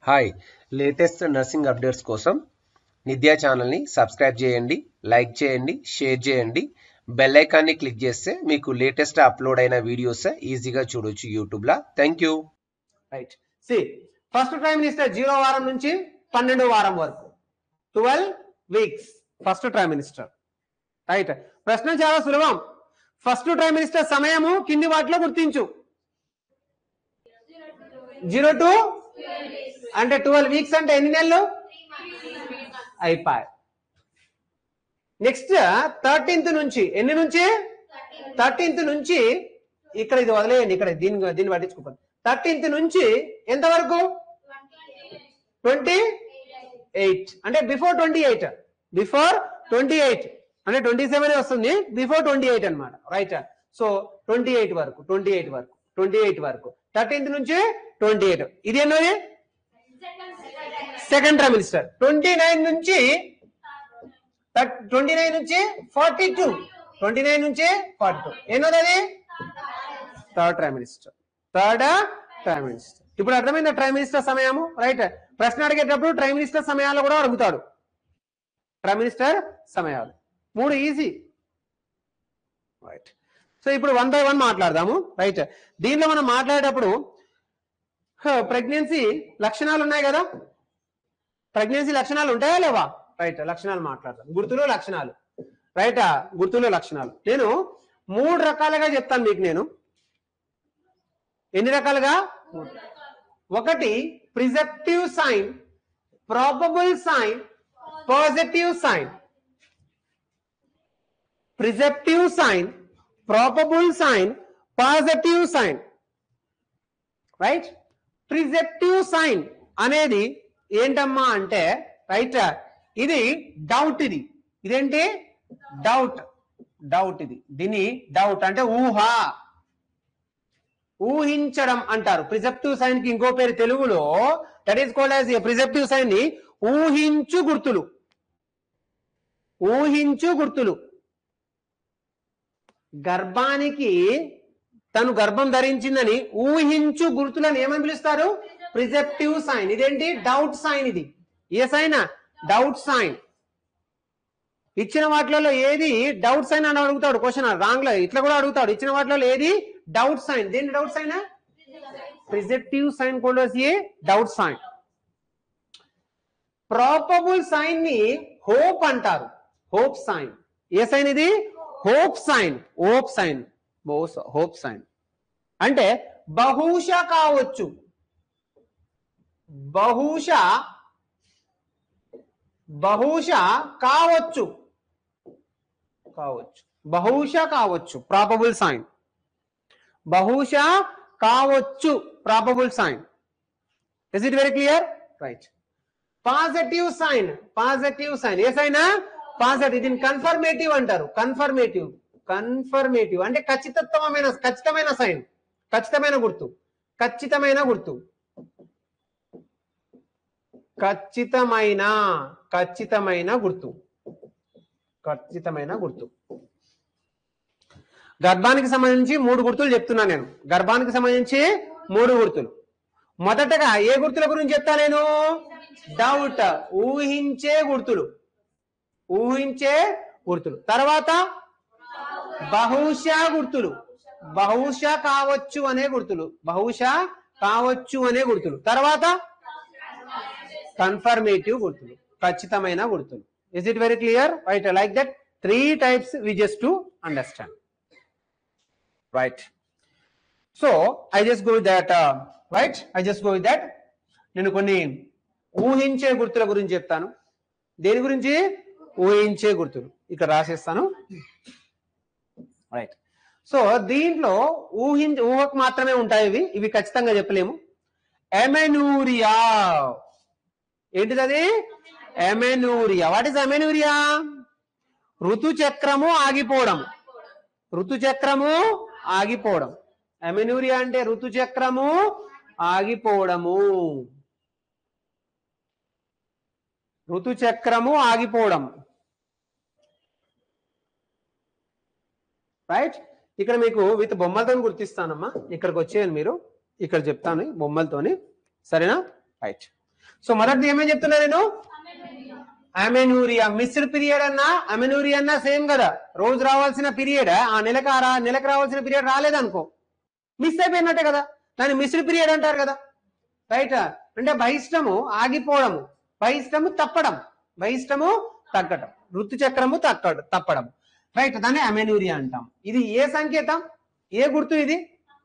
hi latest nursing updates కోసం నిద్యా ఛానల్ని subscribe చేయండి లైక్ చేయండి షేర్ చేయండి బెల్ ఐకాన్ని క్లిక్ చేస్తే మీకు లేటెస్ట్ అప్లోడ్ అయిన వీడియోస్ ఈజీగా చూడొచ్చు యూట్యూబ్లో థ్యాంక్ యూ రైట్ సి ఫస్ట్ ట్రైమ్ మినిస్టర్ జీరో వారం నుంచి పన్నెండు వారం వరకు twelve weeks first trimester right ప్రశ్న చాలా సులభం ఫస్ట్ ట్రైమ్ మినిస్టర్ సమయము కింది వాటిలో గుర్తించు జీరో టు అంటే ట్వెల్వ్ వీక్స్ అంటే ఎన్ని నెలలు అయిపోయాయి నెక్స్ట్ థర్టీన్త్ నుంచి ఎన్ని నుంచి థర్టీన్త్ నుంచి ఇక్కడ ఇది వదిలేయండి ఇక్కడ దీన్ని దీన్ని పట్టించుకోకండి థర్టీన్త్ నుంచి ఎంతవరకు ట్వంటీ ఎయిట్ అంటే before twenty eight before twenty eight అంటే ట్వంటీ సెవెన్ వస్తుంది బిఫోర్ ట్వంటీ ఎయిట్ అనమాట రైట్ సో ట్వంటీ ఎయిట్ వరకు ట్వంటీ ఎయిట్ వరకు ట్వంటీ ఎయిట్ వరకు థర్టీన్త్ నుంచి ట్వంటీ ఎయిట్ ఇది ఎన్నోది second trimester twenty nine నుంచి ట్వంటీ నైన్ నుంచి ఫార్టీ టూ ట్వంటీ నైన్ నుంచి ఫార్టీ టూ ఎన్నోది అది third trimester third trimester ఇప్పుడు అర్థమైందా ప్రైమ్ మినిస్టర్ సమయము రైట్ ప్రశ్న అడిగేటప్పుడు ప్రైమ్ మినిస్టర్ సమయాలు కూడా అడుగుతాడు ప్రైమ్ మినిస్టర్ సమయాలు మూడు ఈజీ రైట్ సో ఇప్పుడు వన్ బై వన్ మాట్లాడదాము రైట్ దీనిలో మనం మాట్లాడేటప్పుడు ప్రెగ్నెన్సీ లక్షణాలు ఉన్నాయి కదా ప్రెగ్నెన్సీ లక్షణాలు ఉంటాయా లేవా రైట్ లక్షణాలు మాట్లాడదాం గుర్తులు లక్షణాలు రైట్ గుర్తులు లక్షణాలు నేను మూడు రకాలుగా చెప్తాను మీకు నేను ఎన్ని రకాలుగా ఒకటి presumptive sign probable sign positive sign presumptive sign probable sign positive sign right presumptive sign అనేది ఏంటమ్మా అంటే రైట్ ఇది డౌట్ ఇది ఇదేంటి డౌట్ డౌట్ ఇది దీని డౌట్ అంటే ఊహ ఊహించడం అంటారు ప్రిజెప్టివ్ సైన్ కి ఇంకో పేరు తెలుగులో that is called as presumptive sign ని ఊహించు గుర్తులు ఊహించు గుర్తులు గర్భానికి తను గర్భం ధరించిందని ఊహించు గుర్తులను ఏమని పిలుస్తారు ప్రిజెప్టివ్ సైన్ ఇదేంటి డౌట్ సైన్ ఇది ఏ సైన్ డౌట్ సైన్ ఇచ్చిన వాటిలలో ఏది డౌట్ సైన్ అని అడుగుతాడు క్వశ్చన్ రాంగ్ లో ఇట్లా కూడా అడుగుతాడు ఇచ్చిన వాటిలో ఏది డౌట్ సైన్ దేని డౌట్ సైన్ ప్రిజెప్టివ్ సైన్ కూడా ఏ డౌట్ సైన్ ప్రాపబుల్ సైన్ ని హోప్ అంటారు హోప్ సైన్ ఏ సైన్ ఇది hope sign hope sign hope sign అంటే బహుశా కావచ్చు బహుశా బహుశా కావచ్చు కావచ్చు బహుశా కావచ్చు ప్రాపబుల్ సైన్ బహుశా కావచ్చు probable sign is it very clear right positive sign positive sign ఏ సైన్ పాజిటివ్ దీన్ని కన్ఫర్మేటివ్ అంటారు కన్ఫర్మేటివ్ కన్ఫర్మేటివ్ అంటే ఖచ్చితత్వమైన ఖచ్చితమైన సైన్ ఖచ్చితమైన గుర్తు ఖచ్చితమైన గుర్తు ఖచ్చితమైన ఖచ్చితమైన గుర్తు ఖచ్చితమైన గుర్తు గర్భానికి సంబంధించి మూడు గుర్తులు చెప్తున్నా నేను గర్భానికి సంబంధించి మూడు గుర్తులు మొదటగా ఏ గుర్తుల గురించి చెప్తా నేను డౌట్ ఊహించే గుర్తులు ఊహించే గుర్తులు తర్వాత బహుశా గుర్తులు బహుశా కావచ్చు అనే గుర్తులు బహుశా కావచ్చు అనే గుర్తులు తర్వాత కన్ఫర్మేటివ్ గుర్తులు ఖచ్చితమైన గుర్తులు is it very clear right like that three types we just to understand right so I just go that right I just go that నేను కొన్ని ఊహించే గుర్తుల గురించి చెప్తాను దేని గురించి ఊహించే గుర్తులు ఇక్కడ రాసేస్తాను రైట్ సో దీంట్లో ఊహించ ఊహకు మాత్రమే ఉంటాయి ఇవి ఇవి ఖచ్చితంగా చెప్పలేము ఎమెనూరియా ఏంటిది అది ఎమెనూరియా వాట్ ఇస్ ఎమెనూరియా ఋతుచక్రము ఆగిపోవడం ఋతుచక్రము ఆగిపోవడం ఎమెనూరియా అంటే ఋతుచక్రము ఆగిపోవడము ఋతుచక్రము ఆగిపోవడం రైట్ ఇక్కడ మీకు విత్ బొమ్మలతో గుర్తిస్తానమ్మా ఇక్కడికి వచ్చేయండి మీరు ఇక్కడ చెప్తాను ఈ బొమ్మలతోని సరేనా రైట్ సో మొదటిది ఏమేం చెప్తున్నా నేను అమెనూరియా మిస్డ్ పీరియడ్ అన్నా అమెనూరియా అన్నా సేమ్ కదా రోజు రావాల్సిన పీరియడ్ ఆ నెలకు ఆ రా- నెలకు రావాల్సిన పీరియడ్ రాలేదనుకో మిస్ అయిపోయినట్టే కదా దాన్ని మిస్డ్ పీరియడ్ అంటారు కదా రైట్ అంటే బహిష్టము ఆగిపోవడము బహిష్టము తప్పడం బహిష్టము తగ్గడం ఋతు చక్రము తక్క తప్పడం రైట్ దాన్ని అమెనూరియా అంటాం ఇది ఏ సంకేతం ఏ గుర్తు ఇది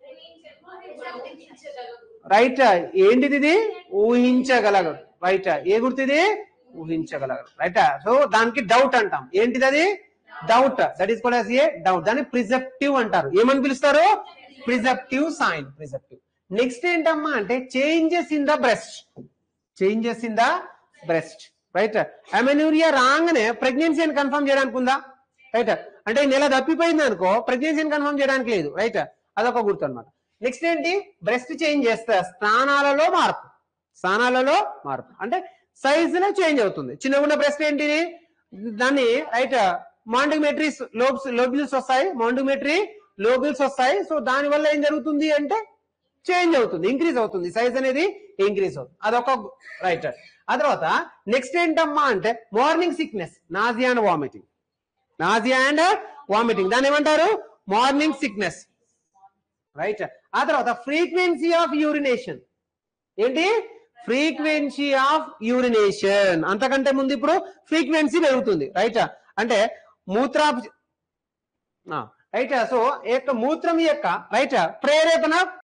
రైట్ ఏంటిది ఇది ఊహించగలగడు రైట్ ఏ గుర్తు ఇది ఊహించగలగడు రైట్ సో దానికి డౌట్ అంటాం ఏంటిది అది doubt that is called a doubt దాన్ని ప్రిజెప్టివ్ అంటారు ఏమని పిలుస్తారు ప్రిజెప్టివ్ సైన్ ప్రిజెప్టివ్ నెక్స్ట్ ఏంటమ్మా అంటే changes in the breast changes in the breast right amenorrhoea రాగానే ప్రెగ్నెన్సీ అని కన్ఫర్మ్ చేయడానికి ఉందా రైట్ అంటే ఈ నెల తప్పిపోయింది అనుకో ప్రెగ్నెన్సీని కన్ఫర్మ్ చేయడానికి లేదు రైట్ అదొక గుర్తు అనమాట నెక్స్ట్ ఏంటి బ్రెస్ట్ చేంజ్ చేస్తే స్థానాలలో మార్పు స్థానాలలో మార్పు అంటే సైజులో చేంజ్ అవుతుంది చిన్నగా ఉన్న బ్రెస్ట్ ఏంటిది దాన్ని రైట్ మాండిమెట్రీస్ లోబ్స్ లోబిల్స్ వస్తాయి మాండిమెట్రీ లోబిల్స్ వస్తాయి సో దాని వల్ల ఏం జరుగుతుంది అంటే చేంజ్ అవుతుంది ఇంక్రీజ్ అవుతుంది సైజ్ అనేది ఇంక్రీజ్ అవుతుంది అదొక రైట్ ఆ తర్వాత నెక్స్ట్ ఏంటమ్మా అంటే morning sickness nausea and vomiting nausea and vomiting దాన్ని ఏమంటారు మార్నింగ్ సిక్నెస్ రైట్ ఆ తర్వాత ఫ్రీక్వెన్సీ ఆఫ్ యూరినేషన్ ఏంటి ఫ్రీక్వెన్సీ ఆఫ్ యూరినేషన్ అంతకంటే ముందు ఇప్పుడు ఫ్రీక్వెన్సీ పెరుగుతుంది రైట్ అంటే మూత్ర రైట్ సో ఈ యొక్క మూత్రం యొక్క రైట్ ప్రేరేపణ